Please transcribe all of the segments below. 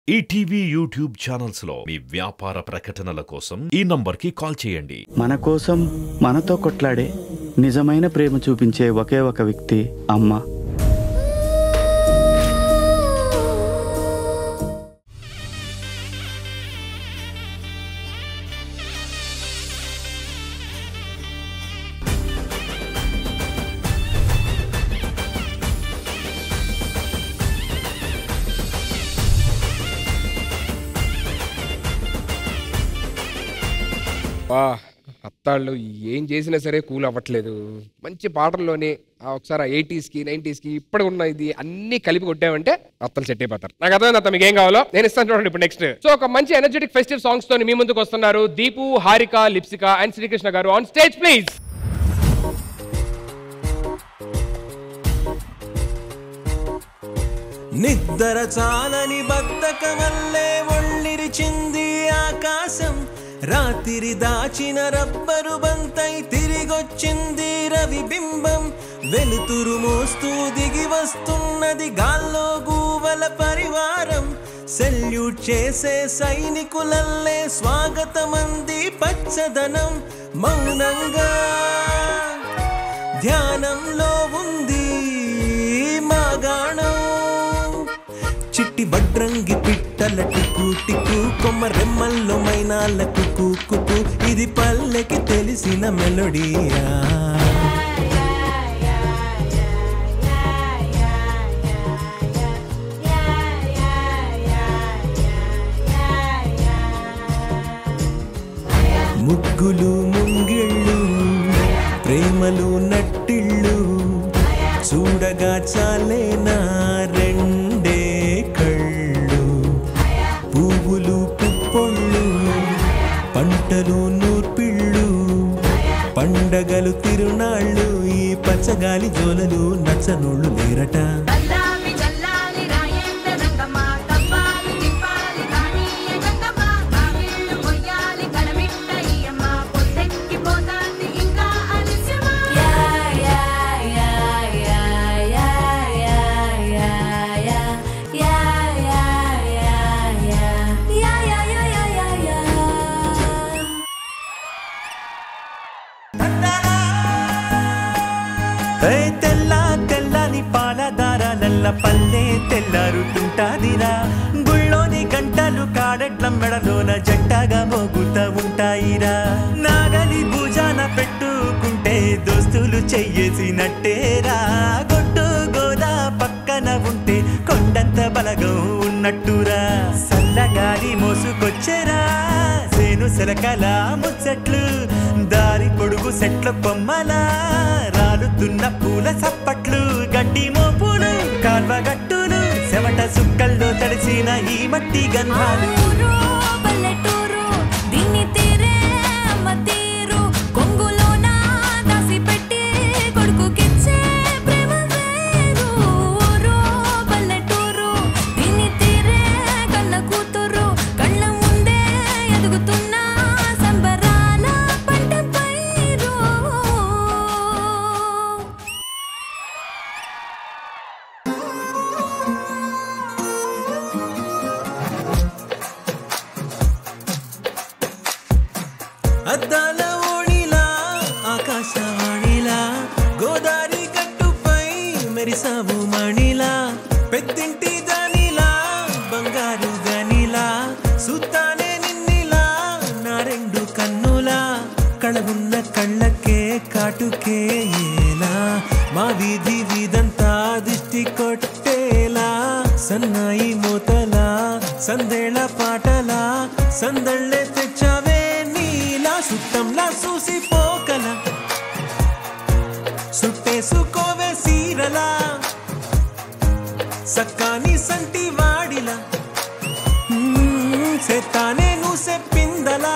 ETV YouTube channels లో మీ వ్యాపార ప్రకటనల కోసం ఈ నంబర్కి కాల్ చేయండి మన కోసం మనతో కొట్లాడే నిజమైన ప్రేమ చూపించే ఒకే ఒక వ్యక్తి అమ్మ వా అత్తాళ్ళు ఏం చేసినా సరే కూల్ అవ్వట్లేదు మంచి పాటల్లోనే ఆ ఒకసారి ఎయిటీస్కి నైంటీస్కి ఇప్పుడు ఉన్న ఇది అన్ని కలిపి కొట్టామంటే అత్తలు సెట్ అయిపోతారు నాకు అర్థమైంది అత్త మీకు ఏం కావాలో నేను ఇస్తాను చూడండి ఇప్పుడు నెక్స్ట్ సో ఒక మంచి ఎనర్జెటిక్ ఫెస్టివ్ సాంగ్స్ తో మీ ముందుకు వస్తున్నారు దీపు హారిక లిప్సిక అండ్ శ్రీకృష్ణ గారు ఆన్ స్టేజ్ ప్లీజ్ నిద్ర చాలని బద్దకమల్లే ఒళ్ళిరిచింది ఆకాశం రాత్రి దాచిన రబ్బరు బంతై తిరిగొచ్చింది రవి బింబం వెలుతురు మోస్తూ దిగి వస్తున్నది గాల్లో గూవల పరివారం సెల్యూట్ చేసే సైనికులల్లే స్వాగతమంది పచ్చదనం మౌనంగా ధ్యానంలో ఉంది మాగాణం చిట్టి వడ్రంగి పిట్టల టికు టికు కొమ్మ రెమ్మల్లో మైనాల కుకు కుకు ఇది పల్లెకి తెలిసిన మెలోడియా ముగ్గులు ముంగిళ్ళు ప్రేమలు నట్టిళ్ళు చూడగా చాలేనా రెండే కళ్ళు పువ్వులు పుప్పొళ్ళు పంటలు నూర్పిళ్ళు పండగలు తిరునాళ్ళు ఈ పచ్చగాలి జోలలు నచ్చనోళ్ళు లేరట చల్లాలి చల్లాలి రాయేంద్ర రంగమ్మ తప్పాలి తిప్పాలి రాణీయ గంగమ్మ కావిళ్ళు కొయ్యాలి కడమిట్ట ఈయమ్మ పొద్దెక్కి పోతాంది ఇంకా అలిసిమ యా యా యా యా యా యా యా యా యా యా యా యా యా యా యా యా ఏ తెల్ల తెల్లని పాలదారాలల్ల పల్లె తెల్లారుతుంటాదిరా గుళ్ళోని గంటలు కాడెట్ల మెడలోన జంటగా మోగుతా ఉంటాయిరా నాగలి భుజాన పెట్టుకుంటే దోస్తులు చెయ్యేసినట్టేరా గొట్టు గోదా పక్కన ఉంటే కొండంత బలగం ఉన్నట్టురా సల్లగాలి మోసుకొచ్చెరా సేను సెలకల ముచ్చట్లు దారి పొడుగు సెట్ల కొమ్మల రాలుతున్న పూల సప్పట్లు గడ్డి మోపులు కాల్వ గట్టులు చెమట సుక్కల్లో తడిసిన ఈ మట్టి గంధాలు ఊరు పల్లెటూరు దీన్ని తీరే అమ్మ తీరు కొంగులోన దాసి పెట్టి కొడుకుకిచ్చే ప్రేమ వేరు ఊరు పల్లెటూరు దీన్ని తీరే కన్న కూతురు కళ్ళ ముందే ఎదుగుతున్న సంబరాల పంట పైరు అద్దాల ఓణిలా ఆకాశవాణిలా గోదారి గట్టుపై మెరిసావు మణిలా పెద్దింటి దానిలా బంగారు గనిలా సుత్తానే నిన్నిలా నా రెండు కన్నులా కళవున్న కళ్ళకే కాటుకే ఏలా మా వీధి వీధంతా దిష్టి కొట్టేలా సన్నాయి మోతలా సందేళ పాటలా సందళ్ళే తెచ్చావే నీలా సుట్టంలా చూసి పోకల సుట్టేసుకోవే సీరలా సక్కాని సంటి వాడిలా మ్మ్, సెత్తానే నువ్వు చెప్పిందలా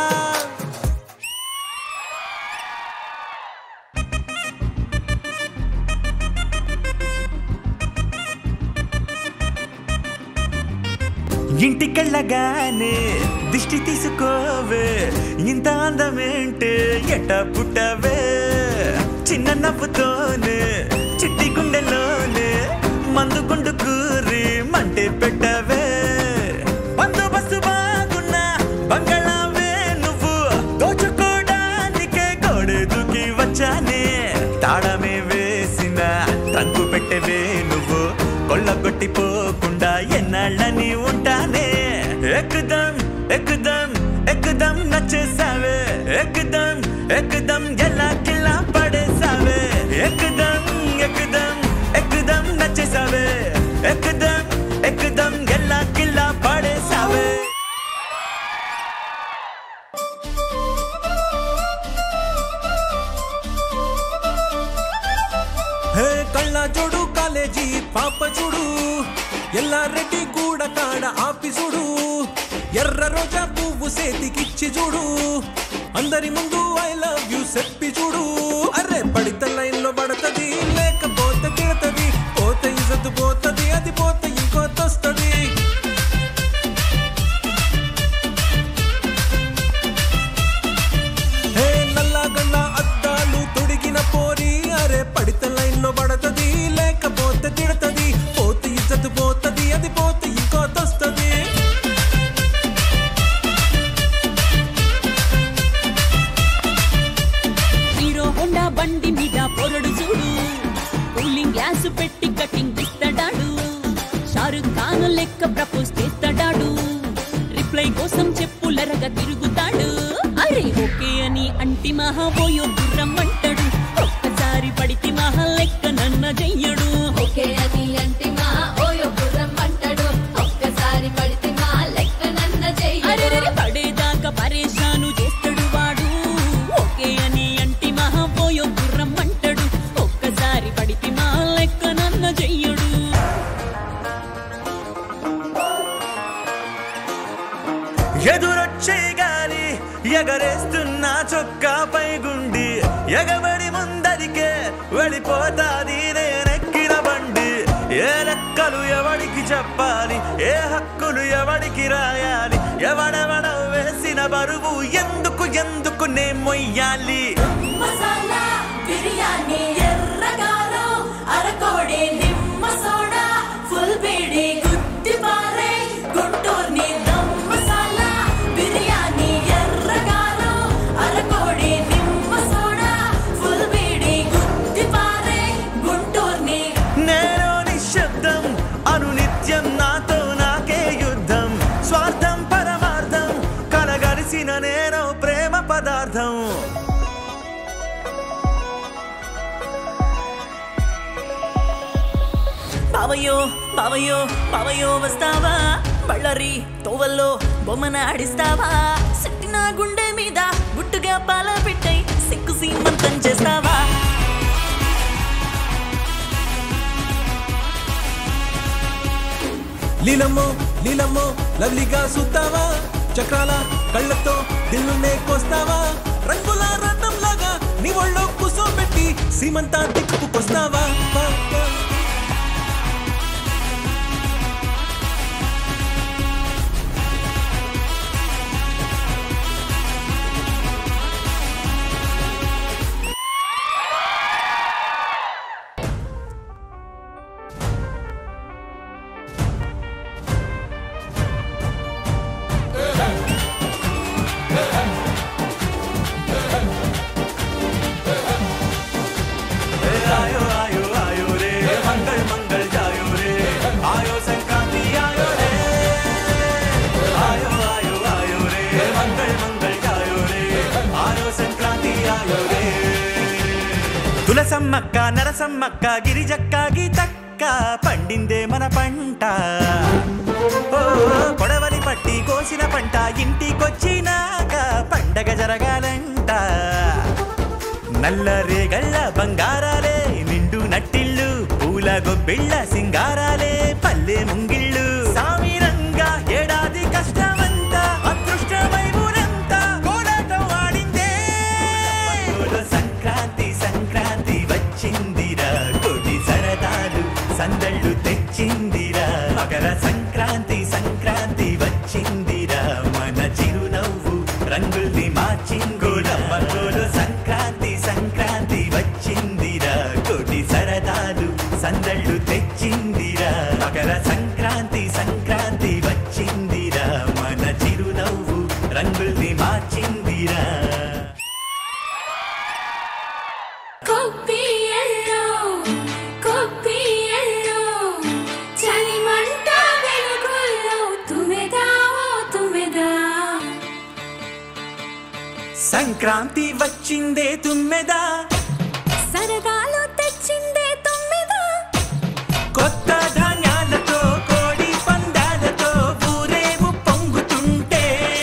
ఇంటికెళ్ళగానే దిష్టి తీసుకోవే ఇంత అందమేంటే ఎట్ట పుట్టవే చిన్న నవ్వుతోనే చిట్టి గుండెలోనే మందు గుండు కూరి మంటే పెట్టవే ఎన్నాళ్ళని ఉంటానే ఎక్దం ఎక్దం ఎక్దం నచ్చేసావే ఎక్దం ఎక్దం ఎలా కిలా పడేసావే ఎక్దం ఎక్దం ఎక్దం నచ్చేసావే ఎక్దం ఎక్దం ఎలా కిలా పడేసావే హే కళ్ళ జోడు కాలేజీ పాప చూడు ఎల్లారెడ్డి గూడ కాడ ఆఫీసుడు ఎర్ర రోజా పువ్వు సేతికిచ్చి చూడు అందరి ముందు ఐ లవ్ యు చెప్పి చూడు అరే పడితే లైన్ లో పడతది లేకపోతే తిడతది పోతే ఇజత్ పోతది అది పోతే ఇంకోతొస్తది హే నల్లగన్న అద్దాలు తొడిగిన పోరి అరే పడితే లైన్ లో పడతది లేకపోతే తిడతది పోతే ఇజ్జత్ పోతది అది పోతే ఇంకోతొస్తది హీరో హోండా బండి మీద పొరడు చూడు కూలింగ్ గ్లాస్ పెట్టి కటింగ్ ఇస్తాడాడు షారుఖ్ ఖాన్ లెక్క ప్రపోజ్ చేస్తాడాడు రిప్లై కోసం చెప్పులరగా తిరుగుతాడు అరే ఓకే అని అంటి మహా పోయో గుర్రం అంటాడు ఒక్కసారి పడితే మహా లెక్క నన్న చెయ్యడు ఓకే అది అంటే మా ఓయో గుర్రం అంటాడు ఒక్కసారి పడితే మా లెక్క నన్న అరే చెయ్యడు పడేదాకా పరేషాను చేస్తాడు వాడు ఓకే అని అంటి మహా పోయో గుర్రం అంటాడు ఒక్కసారి పడితే మా లెక్క నన్న చెయ్యడు ఎదురొచ్చే గాలి ఎగరేస్తున్న చొక్కాపై గుండి ఎగబడి ముందరికే వెళ్ళిపోతాది నేనెక్కిన బండి ఏ లెక్కలు ఎవడికి చెప్పాలి ఏ హక్కులు ఎవడికి రాయాలి ఎవడెవడ వేసిన బరువు ఎందుకు ఎందుకు నే మొయ్యాలి మసాలా బిర్యానీ ఎర్రగారం అరకోడి నిమ్మ సోడా ఫుల్ బీడి గుత్తి పారే గుంటూరుని దమ్ మసాలా బిర్యానీ ఎర్రగారం అరకోడి నిమ్మ సోడా ఫుల్ బీడి గుత్తి పారే గుంటూరుని నేను నిశ్శబ్దం అనునిత్యం నాతో నాకే యుద్ధం స్వార్థం పరమార్థం కలగలిసిన నేను ప్రేమ పదార్థం బావయ్యో బావయ్యో బావయ్యో వస్తావా బళ్ళరి తోవల్లో బొమ్మన ఆడిస్తావా సిట్టిన గుండె మీద గుట్టుగా పాల పెట్టై సిక్కు సీమంతం చేస్తావా లీలమ్మో లీలమ్మో లవ్లీగా సుత్తావా చక్రాల కళ్ళతో దిల్లునే కోస్తావా రంగుల రథం లాగా నీ ఒళ్ళో కూసోబెట్టి సీమంతా తిప్పుకొస్తావా వా, వా. आयो आयो आयो रे मंगल मंगल जायो रे आयो संक्रांति आयो रे आयो आयो आयो रे मंगल मंगल जायो रे आयो संक्रांति आयो रे తులసమ్మక్క నరసమ్మక్క గిరిజక్క గీతక్క పండిందే మన పంట ఓ, కొడవలి పట్టి కోసిన పంట ఇంటికొచ్చినాక పండగ జరగాలంట నల్ల రేగళ్ళ బంగారాలే నిండు నట్టిల్లు పూల గొబ్బిళ్ళ సింగారాలే పల్లె ముంగిళ్ళు సామిరంగా ఏడాది కష్టమంతా అదృష్టమై ఊరంతా కోలాటం ఆడిందే ఓలో సంక్రాంతి సంక్రాంతి వచ్చిందిరా కోటి సరదాలు సందళ్ళు తెచ్చిందిరా మకర సంక్రాంతి సంక్రాంతి వచ్చిందిరా మన చిరునవ్వు రంగుల్ని మార్చిందిరమ్మ కోలు సంక్రాంతి సంక్రాంతి వచ్చిందిరా కోటి సరదాలు సందళ్ళు తెచ్చిందిరా మకర సంక్రాంతి సంక్రాంతి వచ్చిందిరా మన చిరునవ్వు రంగుల్ని మార్చిందిరా కొప్పియల్లో కొప్పియల్లో చలిమంట వెలుగు సంక్రాంతి వచ్చిందే తుమ్మెదా సరదాలు తెచ్చిందే తొమ్మిదా కొత్త ధాన్యాలతో కోడి పందాలతో ఊరేగు పొంగుతుంటే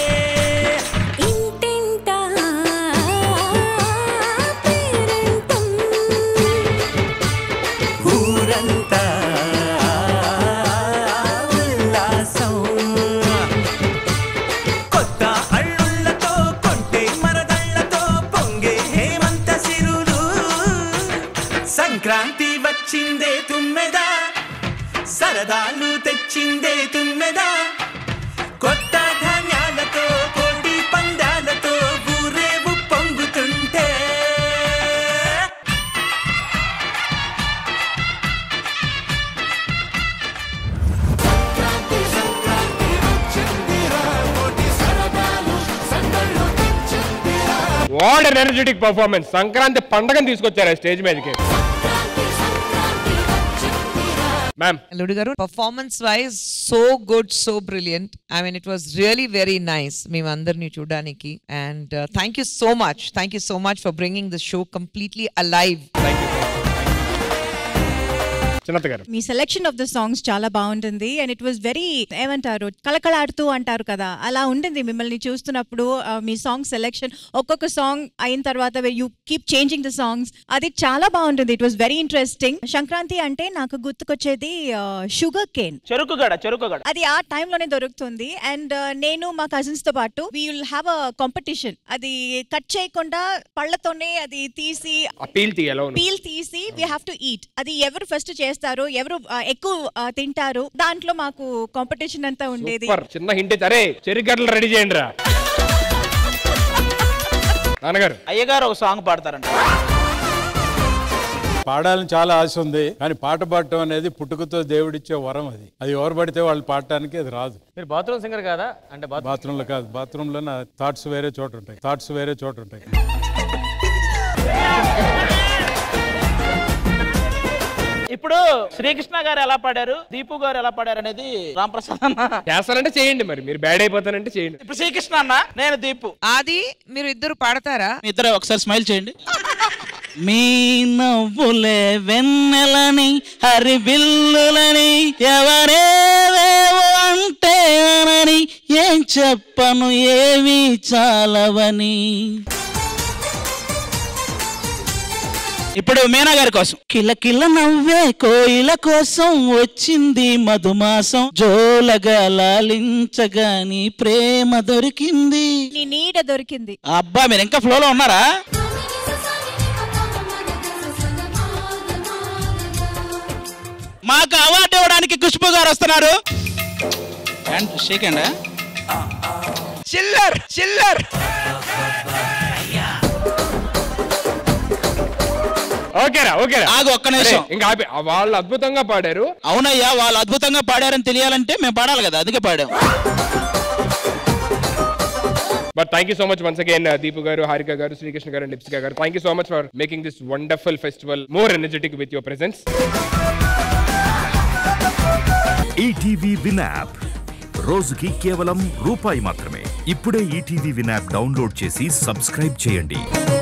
ఇంటింటా పేరంటం ఊరంతా ఉల్లాసం కొత్త అల్లుళ్ళతో కొంటే మరదళ్ళతో పొంగే హేమంత సిరులు సంక్రాంతి వచ్చిందే తుమ్మెదా సరదాలు తెచ్చిందే తుమ్మెదా కొత్త ధాన్యాలతో కోడి పందాలతో ఊరేగు పొంగుతుంటే వాట్ ఎనర్జెటిక్ పర్ఫార్మెన్స్ సంక్రాంతి పండగని తీసుకొచ్చారు ఆ స్టేజ్ మీదకి మ్యామ్ అల్లుడు గారు performance wise so good so brilliant I mean it was really very nice మేమందరినీ చూడడానికి and thank you so much thank you so much for bringing the show completely alive చిన్నత గారు మీ సెలెక్షన్ ఆఫ్ ద సాంగ్స్ చాలా బాగుంటుంది and it was very ఏమంటారు కలకలాడుతూ అంటారు కదా అలా ఉండింది మిమ్మల్ని చూస్తున్నప్పుడు ఆ, మీ సాంగ్ సెలెక్షన్ ఒక్కొక్క సాంగ్ అయిన తర్వాత you keep changing the songs అది చాలా బాగుంటుంది it was very interesting Sankranti అంటే నాకు గుర్తుకొచ్చేది షుగర్ కేన్ చెరుకుగడ చెరుకుగడ అది ఆ టైంలోనే దొరుకుతుంది అండ్ నేను మా కజిన్స్ తో పాటు we will have a competition అది కట్ చేయకుండా పళ్ళతోనే అది తీసి అపీల్ తీయాలో పీల్ తీసి వీ హ్యావ్ టు ఈట్ అది ఎవరు ఫస్ట్ చేస్తారు ఎవరు ఆ, ఎక్కువ ఆ, తింటారు దాంట్లో మాకు కాంపిటీషన్ అంతా ఉండేది సూపర్ చిన్న హింట్ ఇచ్చి, అరే చెరుగడ్డలు రెడీ చేయండి రా నాన్నగారు అయ్యగారు ఒక సాంగ్ పాడతారంట పాడాలని చాలా ఆశ ఉంది కానీ పాట పాడటం అనేది పుట్టుకతో దేవుడిచ్చే వరం అది అది ఎవరు పడితే వాళ్ళు పాడటానికి అది రాదు మీరు బాత్రూమ్ సింగర్ కదా అంటే బాత్రూమ్ లో కాదు బాత్రూమ్ లో నా థాట్స్ వేరే చోట ఉంటాయి థాట్స్ వేరే చోట ఉంటాయి ఇప్పుడు శ్రీకృష్ణ గారు ఎలా పాడారు దీపు గారు ఎలా పాడారు అనేది రాంప్రసాద్ అన్న చేస్తానంటే చేయండి మరి మీరు బ్యాడ్ అయిపోతానంటే చేయండి ఇప్పుడు శ్రీకృష్ణ అన్న నేను దీపు అది మీరు ఇద్దరు పాడతారా మీ ఇద్దరు ఒకసారి స్మైల్ చేయండి మీ నవ్వులే వెన్నెలని హరిబిల్లులని ఎవరేవేవో అంటే అనని ఏం చెప్పను ఏవి చాలవని ఇప్పుడు మీనా గారి కోసం కిలకిల నవ్వే కోయిల కోసం వచ్చింది మధుమాసం జోలగా లాలించగాని ప్రేమ దొరికింది నీ నీడ దొరికింది అబ్బా మీరు ఇంకా ఫ్లోలో ఉన్నారా మాకు అవార్డు ఇవ్వడానికి ఖుష్బు గారు వస్తున్నారు హ్యాండ్ షేక్ అండ్ చిల్లర్ చిల్లర్ ఓకేరా ఓకేరా ఆగు ఒక్క నిమిషం అరే, ఇంకా ఆపే. ఆ వాళ్ళు అద్భుతంగా పాడారు అవునయ్యా వాళ్ళు అద్భుతంగా పాడారని తెలియాలంటే మేము పాడాలి కదా అందుకే పాడాం but thank you so much once again Deepu గారు హారిక గారు శ్రీకృష్ణ గారు అండ్ లిప్సిక గారు thank you so much for making this wonderful festival more energetic with your presence ETV Win app రోజుకి కేవలం రూపాయి మాత్రమే ఇప్పుడే ఈటీవీ విన్ యాప్ డౌన్లోడ్ చేసి సబ్స్క్రైబ్ చేయండి